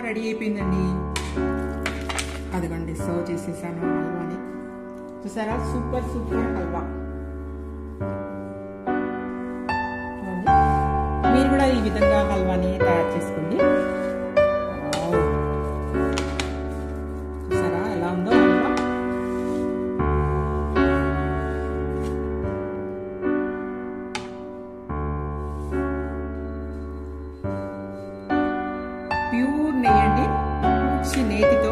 Ready అయిపోయిందండి అదిగోండి serve చేసేసాను హల్వాని చూసారా సూపర్ సూపర్ హల్వా చూడండి. మీరు కూడా ఈ విధంగా హల్వాని తయారు చేసుకోండి వావ్. చూసారా ఎలా ఉందో హల్వా ప్యూర్ నెయ్యి అండి మంచి నేతితో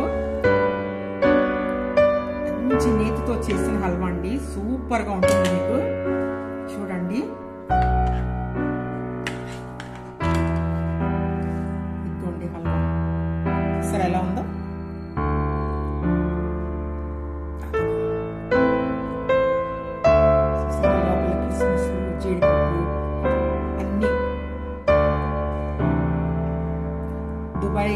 మంచి నేతితో చేసిన హల్వా అండి సూపర్ గా ఉంటుంది మీకు చూడండి ఇదిగోండి హల్వా సరే ఎలా ఉందో చూసారా లోపల కిస్మిస్ జీడిపప్పు అన్నీ దుబాయ్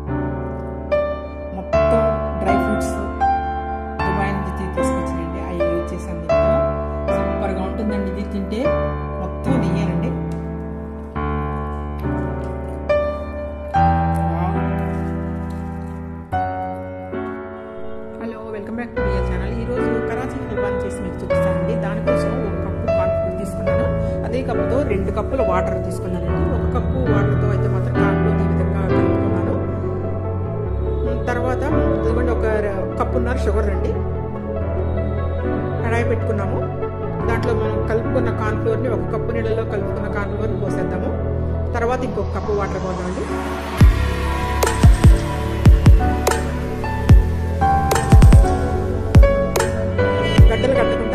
మొత్తం డ్రై ఫ్రూట్స్ దుబాయ్ నుంచి తీ- తీసుకొచ్చానండి అవి యూజ్ చేశాను ఇక్కడ సూపర్గా ఉంటుందండి ఇది తింటే మొత్తం నెయ్యేనండి wow. Hello welcome back to dear channel ఈరోజు కరాచీ హల్వాని చేసి మీకు చూపిస్తానండి దానికోసం ఒక కప్పు కార్న్ఫ్లోర్ తీసుకున్నాను అదే కప్పుతో రెండు కప్పుల వాటర్ తీసుకున్నానండి ఒక కప్పు వాటర్తో అయితే మాత్రం కార్న్ఫ్లోర్ ఈ విధంగా కలుపుకున్నాను తర్వాత ఇదిగోండి ఒక ర- కప్పున్నర షుగర్ అండి కడాయి పెట్టుకున్నాము దాంట్లో మనం కలుపుకున్న కార్న్ఫ్లోర్ని ఒక కప్పు నీళ్ళలో కలుపుకున్న కార్న్ఫ్లోర్ని పోసేద్దాము తర్వాత ఇంకొక కప్పు వాటర్ పోద్దామండి గడ్డలు కట్టకుండా